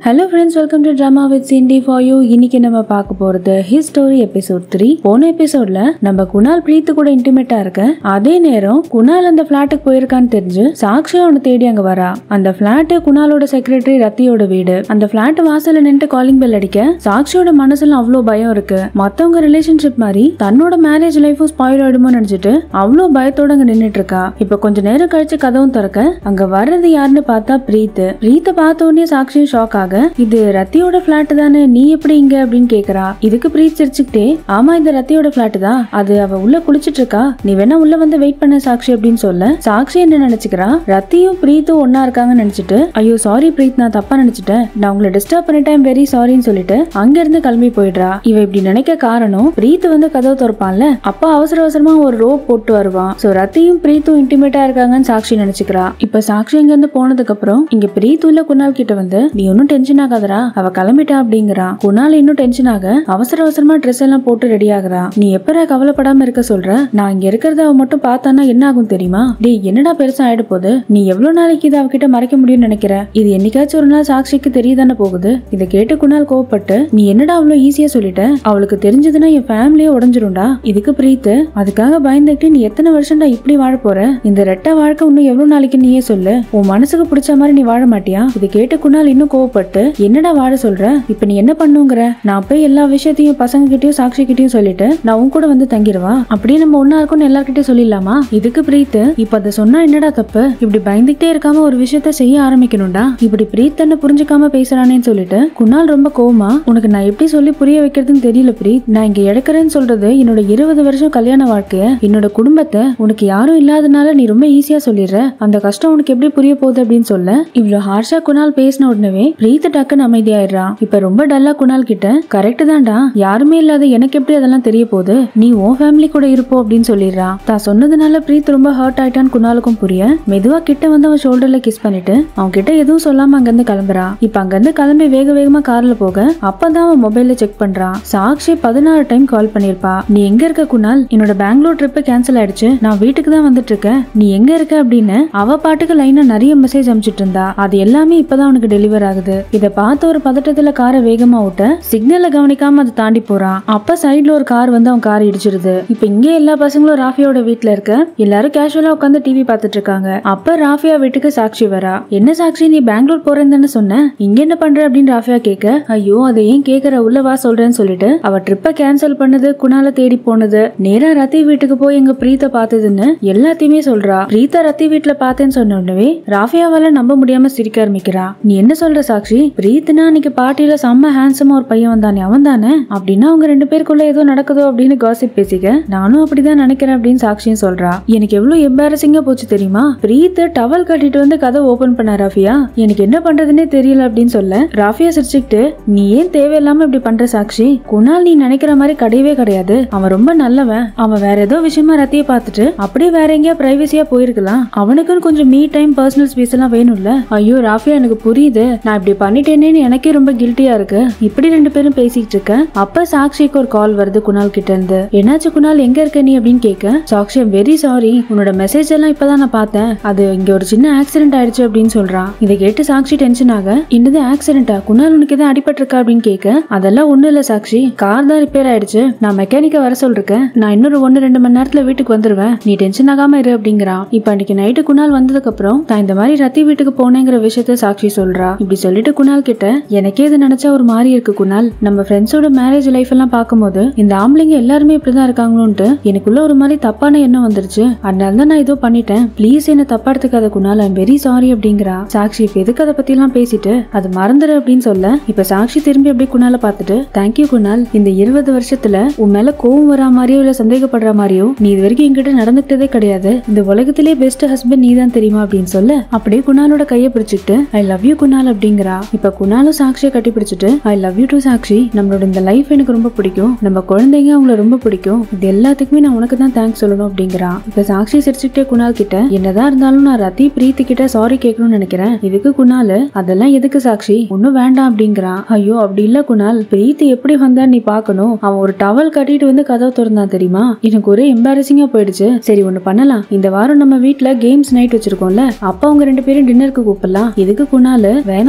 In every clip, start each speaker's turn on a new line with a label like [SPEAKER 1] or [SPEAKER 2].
[SPEAKER 1] hello friends welcome to drama with Cindy for you இன்னைக்கு நம்ம பார்க்க போறது ஹிஸ் ஸ்டோரி எபிசோட் த்ரீ போன எபிசோட்ல நம்ம குணால் பிரீத்து கூட இன்டிமேட்டா இருக்க அதே நேரம் குணால் அந்த ஃபிளாட்டுக்கு போயிருக்கான்னு தெரிஞ்சு சாக்ஷி அவனை தேடி அங்க வரா அந்த ஃபிளாட்டு குணாலோட செக்ரட்டரி ரத்தியோட வீடு அந்த ஃபிளாட் வாசல்ல நின்று காலிங் பெல் அடிக்க சாக்ஷியோட மனசுல அவ்வளோ பயம் இருக்கு மத்தவங்க ரிலேஷன்ஷிப் மாதிரி தன்னோட மேரேஜ் லைஃபும் ஸ்பாயில் ஆயிடுமோ நினைச்சிட்டு அவ்வளோ பயத்தோட அங்க நின்னுட்டு இருக்கா இப்ப கொஞ்ச நேரம் கழிச்சு கதவும் திறக்க அங்க வர்றது யாருன்னு பார்த்தா பிரீத் பிரீத்தை பார்த்த உடனே சாக்ஷி ஷாக் ஆக இது ரத்தியோட பிளாட் தானே நீ எப்படி இங்க அப்படின்னு கேக்குறா இதுக்கு பிரீத் சிரிச்சுக்கிட்டே ஆமா இந்த ரத்தியோட பிளாட் தான் அது அவ உள்ள குளிச்சிட்டு இருக்கா நீ வேணா உள்ள வந்து வெயிட் பண்ண சாக்ஷி அப்படின்னு சொல்ல சாக்ஷி என்ன நினைச்சுக்கிறா ரத்தியும் பிரீத்தும் ஒன்னா இருக்காங்கன்னு நினைச்சிட்டு ஐயோ சாரி பிரீத் நான் தப்பா நினைச்சிட்டேன் நான் உங்களை டிஸ்டர்ப் பண்ணிட்டேன் வெரி சாரின்னு சொல்லிட்டு அங்க இருந்து கிளம்பி போயிடுறா இவ இப்படி நினைக்க காரணம் பிரீத் வந்து கதவு திறப்பான்ல அப்பா அவசர அவசரமா ஒரு ரோப் போட்டு வருவான் சோ ரத்தியும் பிரீத்தும் இன்டிமேட்டா இருக்காங்கன்னு சாக்ஷி நினைச்சுக்கிறா இப்ப சாக்ஷி இங்க இருந்து போனதுக்கு அப்புறம் இங்க பிரீத் உள்ள குணால் கிட்ட வந்து நீ ஒன்னும் டென்ஷன் ஆகாதடா அவ கிளம்பிட்டா அப்படிங்கிறா குணால் இன்னும் டென்ஷன் ஆக அவசர அவசரமா ட்ரெஸ் எல்லாம் போட்டு ரெடி ஆகுறா நீ எப்பரா கவலைப்படாம இருக்க சொல்ற நான் இங்க இருக்கிறத அவ மட்டும் பார்த்தானா என்ன ஆகும் தெரியுமா டேய் என்னடா பெருசா ஆயிட போகுது நீ எவ்வளவு நாளைக்கு இதை அவகிட்ட மறைக்க முடியும்னு நினைக்கிற இது என்னைக்காச்சும் ஒரு நாள் சாக்ஷிக்கு தெரியதானே போகுது இதை கேட்டு குணால் கோவப்பட்டு நீ என்னடா அவ்வளவு ஈஸியா சொல்லிட்ட அவளுக்கு தெரிஞ்சதுன்னா என் ஃபேமிலியே உடஞ்சிரும்டா இதுக்கு பிரீத்து அதுக்காக பயந்துட்டு நீ எத்தனை வருஷம்டா இப்படி வாழ போற இந்த ரெட்ட வாழ்க்கை இன்னும் எவ்வளவு நாளைக்கு நீயே சொல்லு உன் மனசுக்கு பிடிச்ச மாதிரி நீ வாழ மாட்டியா இது கேட்டு குணால் இன்னும் கோவப்பட்டு என்னடா வாழ சொல்ற இப்ப நீ என்ன பண்ணுங்கிற நான் போய் எல்லா விஷயத்தையும் பசங்க கிட்டயும் சாக்ஷி கிட்டயும் சொல்லிட்டு நான் உன் கூட வந்து தங்கிடுவா அப்படியே நம்ம ஒன்னா இருக்கோம்னு எல்லார்கிட்டயும் சொல்லிடலாமா இதுக்கு பிரீத் இப்ப அதை சொன்னா என்னடா தப்பு இப்படி பயந்துகிட்டே இருக்காம ஒரு விஷயத்த செய்ய ஆரம்பிக்கணும்டா இப்படி பிரீத் தன்னை புரிஞ்சுக்காம பேசுறானேன்னு சொல்லிட்டு குணால் ரொம்ப கோவமா உனக்கு நான் எப்படி சொல்லி புரிய வைக்கிறதுன்னு தெரியல பிரீத் நான் இங்க எடுக்கிறேன்னு சொல்றது என்னோட இருபது வருஷம் கல்யாண வாழ்க்கைய என்னோட குடும்பத்தை உனக்கு யாரும் இல்லாதனால நீ ரொம்ப ஈஸியா சொல்லிடுற அந்த கஷ்டம் உனக்கு எப்படி புரிய போகுது அப்படின்னு சொல்ல இவ்வளவு ஹார்ஷா குணால் பேசின உடனே பிரீத் டக்குன்னு அமைதியாயிடுறான் இப்ப ரொம்ப டல்லா குணால் கிட்ட கரெக்ட் தான்டா யாருமே இல்லாத எனக்கு எப்படி அதெல்லாம் தெரிய போகுது நீ உன் ஃபேமிலி கூட இருப்போ அப்படின்னு சொல்லிடுறான் தான் சொன்னதுனால பிரீத் ரொம்ப ஹர்ட் ஆயிட்டான்னு குணாலுக்கும் புரிய மெதுவா கிட்ட வந்து அவன் ஷோல்டர்ல கிஸ் பண்ணிட்டு அவன் கிட்ட எதுவும் சொல்லாம அங்கிருந்து கிளம்புறா இப்ப அங்கிருந்து கிளம்பி வேக வேகமா கார்ல போக அப்பதான் அவன் மொபைல்ல செக் பண்றான் சாக்ஷி பதினாறு டைம் கால் பண்ணிருப்பா நீ எங்க இருக்க குணால் என்னோட பெங்களூர் ட்ரிப் கேன்சல் ஆயிடுச்சு நான் வீட்டுக்கு தான் வந்துட்டு இருக்கேன் நீ எங்க இருக்க அப்படின்னு அவ பாட்டுக்கு லைனா நிறைய மெசேஜ் அனுப்பிச்சிட்டு இருந்தா அது எல்லாமே இப்பதான் அவனுக்கு டெலிவர் ஆகுது இத பார்த்த ஒரு பதட்டத்துல காரை வேகமா ஓட்ட சிக்னலை கவனிக்காம அதை தாண்டி போறான் அப்ப சைடுல ஒரு கார் வந்து அவன் கார் இடிச்சிருது இப்ப இங்கே எல்லா பசங்களும் ராஃபியோட வீட்ல இருக்க எல்லாரும் கேஷுவலா உட்காந்து டிவி பார்த்துட்டு இருக்காங்க அப்ப ராஃபியா வீட்டுக்கு சாக்ஷி வரா என்ன சாக்ஷி நீ பெங்களூர் போறேன்னு தானே சொன்ன இங்க என்ன பண்ற அப்படின்னு ராஃபியா கேட்க ஐயோ அதை ஏன் கேக்குற உள்ள வா சொல்றேன்னு சொல்லிட்டு அவ ட்ரிப்ப கேன்சல் பண்ணது குணால தேடி போனது நேரா ரத்தி வீட்டுக்கு போய் எங்க பிரீத்த பார்த்ததுன்னு எல்லாத்தையுமே சொல்றா பிரீத்தா ரத்தி வீட்டுல பார்த்தேன்னு சொன்ன உடனே ராஃபியாவால நம்ப முடியாம சிரிக்க ஆரம்பிக்கிறா நீ என்ன சொல்ற சாக்ஷி பிரீத்னா அன்னைக்கு பார்ட்டியில செம்ம ஹேண்ட்ஸமா ஒரு பையன் வந்தானே அவன் தானே அப்படின்னா அவங்க ரெண்டு பேருக்குள்ள ஏதோ நடக்குதோ அப்படின்னு காசிப் பேசிக்க நானும் அப்படிதான் நினைக்கிறேன் அப்படின்னு சாக்ஷியும் சொல்றா எனக்கு எவ்வளவு எம்பாரசிங்கா போச்சு தெரியுமா பிரீத் டவல் கட்டிட்டு வந்து கதை ஓபன் பண்ண ராஃபியா எனக்கு என்ன பண்றதுன்னே தெரியல அப்படின்னு சொல்ல ராஃபியா சிரிச்சுக்கிட்டு நீ ஏன் தேவையில்லாம இப்படி பண்ற சாக்ஷி குணால் நீ நினைக்கிற மாதிரி கிடையவே கிடையாது அவன் ரொம்ப நல்லவன் அவன் வேற ஏதோ விஷயமா ரத்திய பார்த்துட்டு அப்படியே வேற எங்கேயா பிரைவசியா போயிருக்கலாம் அவனுக்குன்னு கொஞ்சம் மீ டைம் பர்சனல் ஸ்பேஸ் எல்லாம் வேணும்ல ஐயோ ராஃபியா எனக்கு புரியுது நான் இப்படி பண்ணிட்டேனேன்னு எனக்கே ரொம்ப கில்ட்டியா இருக்கு இப்படி ரெண்டு பேரும் பேசிக்கிட்டு இருக்க அப்ப சாக்ஷிக்கு ஒரு கால் வருது குணால் கிட்ட இருந்து என்னாச்சு குணால் எங்க இருக்க நீ அப்படின்னு கேட்க சாக்ஷி வெரி சாரி உன்னோட மெசேஜ் எல்லாம் இப்பதான் நான் பார்த்தேன் அது இங்க ஒரு சின்ன ஆக்சிடென்ட் ஆயிடுச்சு அப்படின்னு சொல்றான் இதை கேட்டு சாக்ஷி டென்ஷன் ஆக என்னது ஆக்சிடென்டா குணால் உனக்கு எதாவது அடிபட்டிருக்கா அப்படின்னு கேட்க அதெல்லாம் ஒண்ணும் இல்ல சாக்ஷி கார் தான் ரிப்பேர் ஆயிடுச்சு நான் மெக்கானிக்க வர சொல்லிருக்கேன் நான் இன்னொரு ஒன்னு ரெண்டு மணி நேரத்துல வீட்டுக்கு வந்துருவேன் நீ டென்ஷன் ஆகாம இரு அப்படிங்கிறான் இப்ப அன்னைக்கு நைட்டு குணால் வந்ததுக்கு அப்புறம் நான் இந்த மாதிரி ரத்தி வீட்டுக்கு போனேங்கிற விஷயத்த சாக்ஷி சொல்றா இப்படி சொல்லிட்டு குணால் கிட்ட எனக்கே இது நினைச்சா ஒரு மாதிரி இருக்கு குணால் நம்ம ஃப்ரெண்ட்ஸோட மேரேஜ் லைஃப் எல்லாம் பார்க்கும்போது இந்த ஆம்பளைங்க எல்லாருமே இப்படிதான் இருக்காங்களோன்ட்டு எனக்குள்ள ஒரு மாதிரி தப்பான எண்ணம் வந்துருச்சு அதனால தான் நான் ஏதோ பண்ணிட்டேன் ப்ளீஸ் என்ன தப்பா எடுத்துக்காத குணால் ஐம் வெரி சாரி அப்படிங்கிறா சாக்ஷி இப்ப எதுக்கு அதை பத்தி எல்லாம் பேசிட்டு அது மறந்துரு அப்படின்னு சொல்ல இப்ப சாக்ஷி திரும்பி அப்படியே குணால பார்த்துட்டு தேங்க்யூ குணால் இந்த இருபது வருஷத்துல உன் மேல கோவம் வரா மாதிரியோ இல்ல சந்தேகப்படுற மாதிரியோ நீ இது வரைக்கும் என்கிட்ட நடந்துக்கிட்டதே கிடையாது இந்த உலகத்திலே பெஸ்ட் ஹஸ்பண்ட் நீ தான் தெரியுமா அப்படின்னு சொல்ல அப்படியே குணாலோட கையை பிடிச்சிட்டு ஐ லவ் யூ குணால் அப்படிங்கிறா இப்ப குணாலும் சாக்ஷியை கட்டி பிடிச்சிட்டு I love you too Sakshi நம்மளோட இந்த லைஃப் எனக்கு ரொம்ப பிடிக்கும் நம்ம குழந்தைங்க அவங்கள ரொம்ப பிடிக்கும் இது எல்லாத்துக்குமே நான் உனக்கு தான் தேங்க்ஸ் சொல்லணும் அப்படிங்கிறா இப்ப சாக்ஷி சிரிச்சுக்கிட்டே குணால் கிட்ட என்னதான் இருந்தாலும் நான் ரத்தி பிரீத்தி கிட்ட சாரி கேட்கணும்னு நினைக்கிறேன் இதுக்கு குணால் அதெல்லாம் எதுக்கு சாக்ஷி ஒன்னும் வேண்டாம் அப்படிங்கிறான் ஐயோ அப்படி இல்ல குணால் பிரீத்தி எப்படி வந்தா நீ பார்க்கணும் அவன் ஒரு டவல் கட்டிட்டு வந்து கதவு திறந்தான் தெரியுமா எனக்கு ஒரே எம்பாரசிங்கா போயிடுச்சு சரி ஒண்ணு பண்ணலாம் இந்த வாரம் நம்ம வீட்ல கேம்ஸ் நைட் வச்சிருக்கோம்ல அப்ப அவங்க ரெண்டு பேரும் டின்னருக்கு கூப்பிடலாம் இதுக்கு குணாலு வேணா சாக்ஷி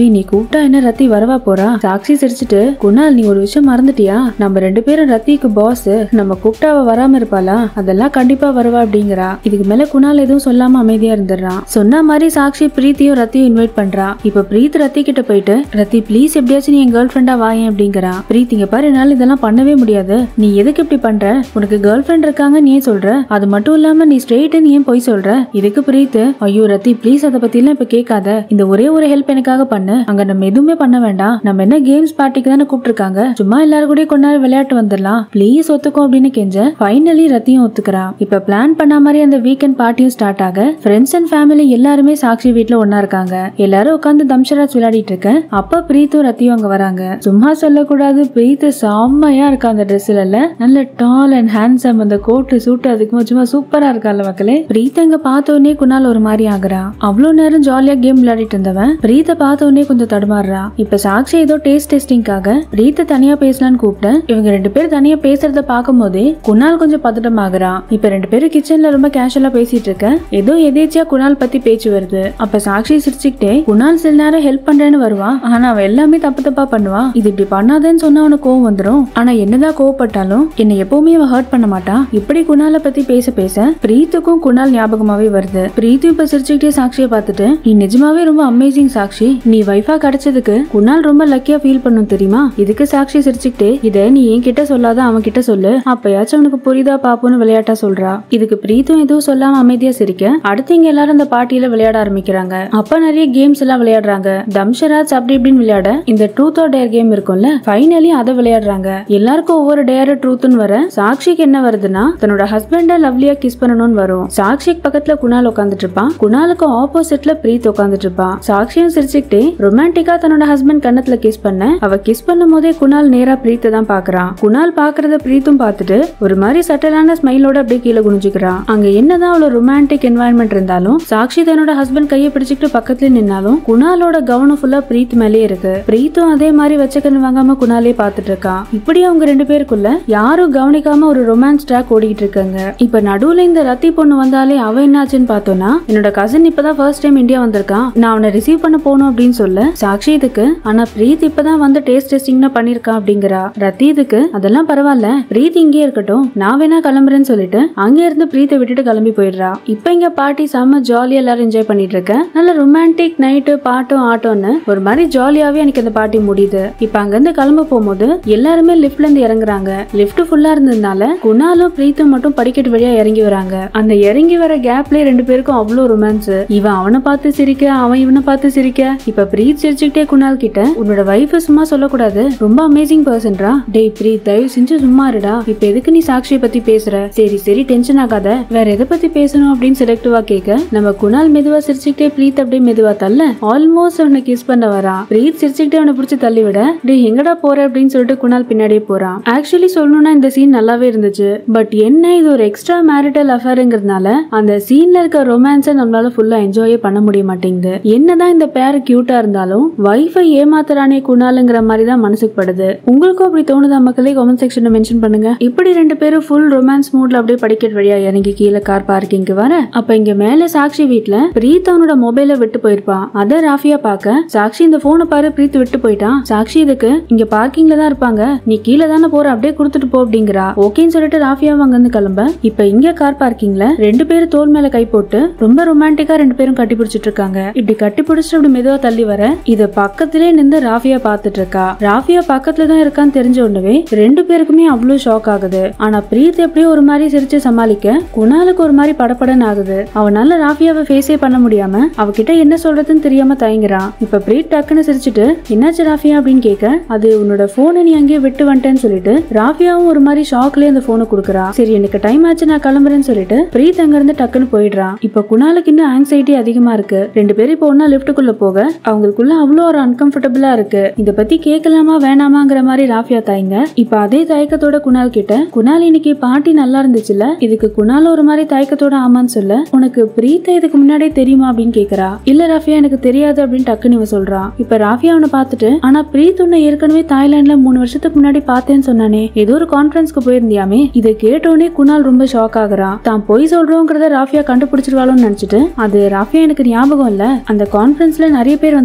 [SPEAKER 1] டேய் நீ கூப்பிட்டா என்ன ரத்தி வரவா போறா சாக்ஷி சிரிச்சிட்டு குணால் நீ ஒரு விஷயம் மறந்துட்டியா நம்ம ரெண்டு பேரும் ரத்திக்கு பாஸ் நம்ம கூப்பிட்டா அவ வராம இருப்பாளா அதெல்லாம் கண்டிப்பா வருவா அப்படிங்கிறா இதுக்கு மேல குணால் எதுவும் சொல்லாம அமைதியா இருந்துடுறான் சொன்ன மாதிரி சாக்ஷி பிரீத்தியும் ரத்தியும் இன்வைட் பண்றா இப்ப பிரீத் ரத்தி கிட்ட போயிட்டு ரத்தி ப்ளீஸ் எப்படியாச்சும் நீ என் கேர்ள் ஃப்ரெண்டா வாயேன் அப்படிங்கிறா பிரீத் இங்க பாரு என்னால இதெல்லாம் பண்ணவே முடியாது நீ எதுக்கு இப்படி பண்ற உனக்கு கேர்ள் ஃப்ரெண்ட் இருக்காங்க நீ ஏன் சொல்ற அது மட்டும் இல்லாம நீ ஸ்ட்ரெயிட்னு ஏன் போய் சொல்ற இதுக்கு பிரீத் ஐயோ ரத்தி ப்ளீஸ் அதை பத்தி எல்லாம் இப்ப கேட்காத இந்த ஒரே ஒரு ஹெல்ப் எனக்காக பண்ணு அங்க நம்ம எதுவுமே பண்ண வேண்டாம் நம்ம என்ன கேம்ஸ் பார்ட்டிக்கு தானே கூப்பிட்டுருக்காங்க சும்மா எல்லாரும் கூட கொஞ்ச நேரம் விளையாட்டு வந்துடலாம் ப்ளீஸ் ஒத்துக்கும் அப்படின்னு கெஞ்ச ஃபைனலி ரத்தியும் ஒத்துக்கிறா இப்ப பிளான் பண்ண மாதிரி அந்த வீக்கெண்ட் பார்ட்டியும் ஸ்டார்ட் ஆக ஃப்ரெண்ட்ஸ் அண்ட் ஃபேமிலி எல்லாருமே சாக்ஷி வீட்ல ஒண்ணா இருக்காங்க எல்லாரும் உட்காந்து தம்ஷராஜ் விளையாடிட்டு இருக்க அப்ப பிரீத்தும் ரத்தியும் அங்க வராங்க சும்மா சொல்லக்கூடாது பிரீத் செம்மையா இருக்கா அந்த ட்ரெஸ்ல நல்ல டால் அண்ட் ஹேண்ட்ஸம் அந்த கோட்டு சூட்டு அதுக்கு சும்மா சூப்பரா இருக்கால மக்களே பிரீத் அங்க பார்த்த உடனே குணால் ஒரு மாதிரி ஆகுறா அவ்வளவு நேரம் ஜாலியா கேம் விளையாடிட்டு இருந்தவன் பிரீத்தை பார்த்த உடனே கொஞ்சம் தடுமாறுறா இப்ப சாக்ஷி ஏதோ டேஸ்ட் டெஸ்டிங்காக பிரீத்தை தனியா பேசலான்னு கூப்பிட்டேன் இவங்க ரெண்டு பேரும் தனியா பேசுறத பார்க்கும் போதே குணால் கொஞ்சம் பதட்டமாகறான் இப்ப ரெண்டு பேரும் கிச்சன்ல ரொம்ப கேஷுவலா பேசிட்டு இருக்க ஏதோ எதேச்சியா குணால் பத்தி பேச்சு வருது அப்ப சாக்ஷி சிரிச்சுக்கிட்டே குணால் சில நேரம் ஹெல்ப் பண்றேன்னு வருவா ஆனா அவ எல்லாமே தப்பு தப்பா பண்ணுவா இது இப்படி பண்ணாதேன்னு சொன்னா அவனுக்கு கோவம் வந்துரும் ஆனா என்னதான் கோவப்பட்டாலும் என்னை எப்பவுமே அவ ஹர்ட் பண்ண மாட்டா இப்படி குணால பத்தி பேச பேச பிரீத்துக்கும் குணால் ஞாபகமாவே வருது பிரீத்து இப்ப சிரிச்சுக்கிட்டே சாக்ஷியை பார்த்துட்டு நீ நிஜமாவே ரொம்ப அமேசிங் சாக்ஷி நீ வைஃபா கிடைச்சதுக்கு குணால் ரொம்ப லக்கியா ஃபீல் பண்ணும் தெரியுமா இதுக்கு சாக்ஷி சிரிச்சுக்கிட்டே இத நீ என்கிட்ட சொல்லாத அவன் கிட்ட சொல்லு அப்பயாச்சும் அவனுக்கு புரியுதா பாப்போன்னு விளையாட்டா சொல்றா இதுக்கு பிரீத்தும் எதுவும் சொல்லாம அமைதியா சிரிக்க அடுத்து இங்க எல்லாரும் அந்த பார்ட்டியில விளையாட ஆரம்பிக்கிறாங்க அப்ப நிறைய கேம்ஸ் எல்லாம் விளையாடுறாங்க தம்ஷராஜ் அப்படி இப்படின்னு விளையாட இந்த ட்ரூத் ஆர் டேர் கேம் இருக்கும்ல ஃபைனலி அதை விளையாடுறாங்க எல்லாருக்கும் ஒவ்வொரு டேர் ட்ரூத்னு வர சாக்ஷிக்கு என்ன வருதுன்னா தன்னோட ஹஸ்பண்ட லவ்லியா கிஸ் பண்ணணும்னு வரும் சாக்ஷிக்கு பக்கத்துல குணால் உட்காந்துட்டு இருப்பான் குணாலுக்கு ஆப்போசிட்ல பிரீத் உட்காந்துட்டு இருப்பான் சாக்ஷியும் சிரிச்சுக்கிட்டே ரொமான்டிக்கா தன்னோட ஹஸ்பண்ட் கண்ணத்துல கிஸ் பண்ண அவ கிஸ் பண்ணும் போதே குணால் நேரா பிரீத்தை தான் பாக்குறான் குணால் பாக்குறத பிரீத்தும் பார்த்துட்டு ஒரு மாதிரி சட்டலான ஸ்மைலோட அப்படியே கீழே குனிஞ்சுக்கிறான் அங்க என்னதான் அவ்வளவு ரொமான்டிக் என்வாயன்மெண்ட் இருந்தாலும் சாக்ஷி தன்னோட ஹஸ்பண்ட் கையை பிடிச்சிட்டு பக்கத்துல நின்னாலும் குணாலோட கவனம் ஃபுல்லா பிரீத் மேலே இருக்கு பிரீத்தும் அதே மாதிரி வச்சக்கன்னு வாங்காம குணாலே பார்த்துட்டு இருக்கான் இப்படி அவங்க ரெண்டு பேருக்குள்ள யாரும் கவனிக்காம ஒரு ரொமான்ஸ் ட்ராக் ஓடிட்டு இருக்காங்க இப்ப நடுவுல இந்த ரத்தி பொண்ணு வந்தாலே அவ என்னாச்சுன்னு பார்த்தோம்னா என்னோட கசின் இப்பதான் ஃபர்ஸ்ட் டைம் இந்தியா வந்திருக்கான் நான் அவனை ரிசீவ் பண்ண போகணும் அப்படின்னு சொல்ல சாக்ஷி இதுக்கு ஆனா பிரீத் இப்பதான் வந்து டேஸ்ட் டெஸ்டிங்னா பண்ணிருக்கான் அப்படிங்கிறா ரத்தி இதுக்கு அதெல்லாம் பரவாயில்ல பிரீத் இங்கே இருக்கட்டும் நான் வேணா கிளம்புறேன்னு சொல்லிட்டு அங்க இருந்து பிரீத்தை விட்டுட்டு கிளம்பி போயிடுறா இப்ப இங்க பார்ட்டி செம்ம ஜாலியா எல்லாரும் என்ஜாய் பண்ணிட்டு இருக்க நல்ல ரொமான்டிக் நைட்டு பாட்டும் ஆட்டோன்னு ஒரு மாதிரி ஜாலியாவே எனக்கு இந்த பார்ட்டி முடியுது இப்ப அங்க இருந்து கிளம்ப போகும்போது எல்லாருமே லிஃப்ட்ல இருந்து இறங்குறாங்க லிஃப்ட் ஃபுல்லா இருந்ததுனால குணாலும் பிரீத்தும் மட்டும் படிக்கட்டு வழியா இறங்கி வராங்க அந்த இறங்கி வர கேப்லயே ரெண்டு பேருக்கும் அவ்வளவு ரொமான்ஸ் இவன் அவனை பார்த்து சிரிக்க அவன் இவனை பார்த்து சிரிக்க இப்ப பிரீத் சிரிச்சுக்கிட்டே குணால் கிட்ட உன்னோட வைஃப் சும்மா சொல்லக்கூடாது ரொம்ப அமேசிங் பர்சன்டா டேய் பிரீத் தயவு செஞ்சு சும்மா இருடா இப்ப எதுக்கு நீ சாக்ஷியை பத்தி பேசுற சரி சரி டென்ஷன் ஆகாத வேற எதை பத்தி பேசணும் அப்படின்னு செலக்டிவா கேட்க நம்ம குணால் மெதுவா சிரிச்சுக்கிட்டே பிரீத் அப்படியே மெதுவா தள்ள ஆல்மோஸ்ட் அவனை கிஸ் பண்ண வரா பிரீத் சிரிச்சுக்கிட்டே அவனை பிடிச்சி தள்ளி விட டேய் எங்கடா போற அப்படின்னு சொல்லிட்டு குணால் பின்னாடியே போறான் ஆக்சுவலி சொல்லணும்னா இந்த சீன் நல்லாவே இருந்துச்சு பட் என்ன இது ஒரு எக்ஸ்ட்ரா மேரிட்டல் அஃபேருங்கிறதுனால அந்த சீன்ல இருக்க ரொமான்ஸை நம்மளால ஃபுல்லா என்ஜாயே பண்ண முடிய மாட்டேங்குது என்னதான் இந்த பேர் கியூட்டா இருந்தாலும் வைஃபை ஏமாத்துறானே குணாலுங்கிற மாதிரி தான் மனசுக்கு படுது உங்களுக்கும் அப்படி தோணுதா மக்களே கமெண்ட் செக்ஷன்ல மென்ஷன் பண்ணுங்க இப்படி ரெண்டு பேரும் ஃபுல் ரொமான்ஸ் மூட்ல அப்படியே படிக்கட் வழியா இறங்கி கீழே கார் பார்க்கிங்க்கு வர அப்ப இங்க மேல சாக்ஷி வீட்ல பிரீத் அவனோட மொபைல விட்டு போயிருப்பான் அத ராஃபியா பார்க்க சாக்ஷி இந்த போனை பாரு பிரீத் விட்டு போயிட்டான் சாக்ஷி இதுக்கு இங்க பார்க்கிங்ல தான் இருப்பாங்க நீ கீழே தானே போற அப்படியே கொடுத்துட்டு போ அப்படிங்கிறா ஓகேன்னு சொல்லிட்டு ராஃபியாவும் அங்க இருந்து கிளம்ப இப்ப இங்க கார் பார்க்கிங்ல ரெண்டு பேரும் தோல் மேல கை போட்டு ரொம்ப ரொமான்டிக்கா ரெண்டு பேரும் கட்டி பிடிச்சிட்டு இருக்காங்க இப்படி கட்டி பிடிச்சிட்டு அப்படி மெதுவா தள்ளி வர இத பக்கத்திலே நின்று ராஃபியா பார்த்துட்டு இருக்கா ராஃபியா பக்கத்துல தான் இருக்கான்னு தெரிஞ்ச உடனே ரெண்டு பேருக்குமே அவ்வளவு ஷாக் ஆகுது ஆனா பிரீத் எப்படியோ ஒரு மாதிரி சிரிச்சு சமாளிக்க குணாலுக்கு ஒரு மாதிரி படபடன்னு ஆகுது அவனால ராஃபியாவை ஃபேஸே பண்ண முடியாம அவகிட்ட என்ன சொல்றதுன்னு தெரியாம தயங்குறான் இப்ப பிரீத் டக்குன்னு சிரிச்சுட்டு என்னாச்சு ராஃபியா அப்படின்னு கேட்க அது உன்னோட போனை நீ அங்கேயே விட்டு வந்துட்டேன்னு சொல்லிட்டு ராஃபியாவும் ஒரு மாதிரி ஷாக்லயே அந்த போனை கொடுக்குறா சரி எனக்கு டைம் ஆச்சு நான் கிளம்புறேன்னு சொல்லிட்டு பிரீத் அங்க இருந்து டக்குன்னு போயிடுறான் இப்ப குணாலுக்கு இன்னும் ஆங்ஸைட்டி அதிகமா இருக்கு ரெண்டு பேரும் இப்போ ஒன்னா லிஃப்ட்டுக்குள்ள போக அவங்களுக்குள்ள அவ்வளோ ஒரு அன்கம்ஃபர்டபுளா இருக்கு இத பத்தி கேட்கலாமா வேணாமாங்கிற மாதிரி ராஃபியா தாய்ங்க இப்ப அதே தயக்கத்தோட குணால் கிட்ட குணால் இன்னைக்கு பாட்டி நல்லா இருந்துச்சுல இதுக்கு குணால் ஒரு மாதிரி தயக்கத்தோட ஆமான்னு சொல்ல உனக்கு பிரீத்தா இதுக்கு முன்னாடியே தெரியுமா அப்படின்னு கேக்குறா இல்ல ராஃபியா எனக்கு தெரியாது அப்படின்னு டக்குன்னு இவன் சொல்றான் இப்ப ராஃபியா அவனை பார்த்துட்டு ஆனா பிரீத் உன்னை ஏற்கனவே தாய்லாந்துல மூணு வருஷத்துக்கு முன்னாடி பார்த்தேன்னு சொன்னானே ஏதோ ஒரு கான்ஃபரன்ஸ்க்கு போயிருந்தியாமே இதை கேட்டோடனே குணால் ரொம்ப ஷாக் ஆகுறான் தான் பொய் சொல்றோங்கிறத ராஃபியா கண்டுபிடிச்சிருவாளோன்னு நினைச்சிட்டு அது ராஃபியா எனக்கு ஞாபகம் இல்ல அந்த கான்ஃபரன்ஸ்ல நிறைய பேர்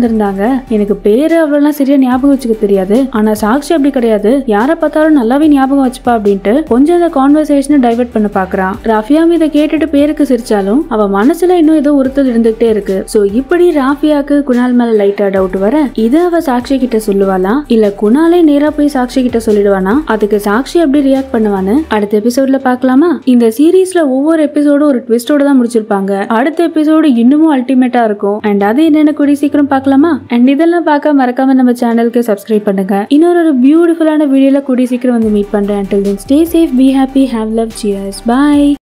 [SPEAKER 1] உட்காந்துருந்தாங்க எனக்கு பேரு அவ்வளோலாம் சரியா ஞாபகம் வச்சுக்க தெரியாது ஆனா சாக்ஷி அப்படி கிடையாது யாரை பார்த்தாலும் நல்லாவே ஞாபகம் வச்சுப்பா அப்படின்ட்டு கொஞ்சம் அந்த கான்வர்சேஷனை டைவர்ட் பண்ண பாக்குறான் ராஃபியாம் இதை கேட்டுட்டு பேருக்கு சிரிச்சாலும் அவ மனசுல இன்னும் ஏதோ உறுத்தல் இருந்துகிட்டே இருக்கு சோ இப்படி ராஃபியாக்கு குணால் மேல லைட்டா டவுட் வர இது அவ சாக்ஷி கிட்ட சொல்லுவாளா இல்ல குணாலே நேரா போய் சாக்ஷி கிட்ட சொல்லிடுவானா அதுக்கு சாக்ஷி எப்படி ரியாக்ட் பண்ணுவான்னு அடுத்த எபிசோட்ல பார்க்கலாமா இந்த சீரீஸ்ல ஒவ்வொரு எபிசோடும் ஒரு ட்விஸ்டோட தான் முடிச்சிருப்பாங்க அடுத்த எபிசோடு இன்னமும் அல்டிமேட்டா இருக்கும் அண்ட் அது என்னென்ன கூடிய சீக்கிரம் பார்க்கலாமா அண்ட் இதெல்லாம் பார்க்க மறக்காம நம்ம சேனலுக்கு சப்ஸ்கிரைப் பண்ணுங்க இன்னொரு ஒரு பியூட்டிஃபுல்லான வீடியோல கூடிய சீக்கிரம் வந்து மீட் பண்றேன் until then stay safe be happy have love cheers bye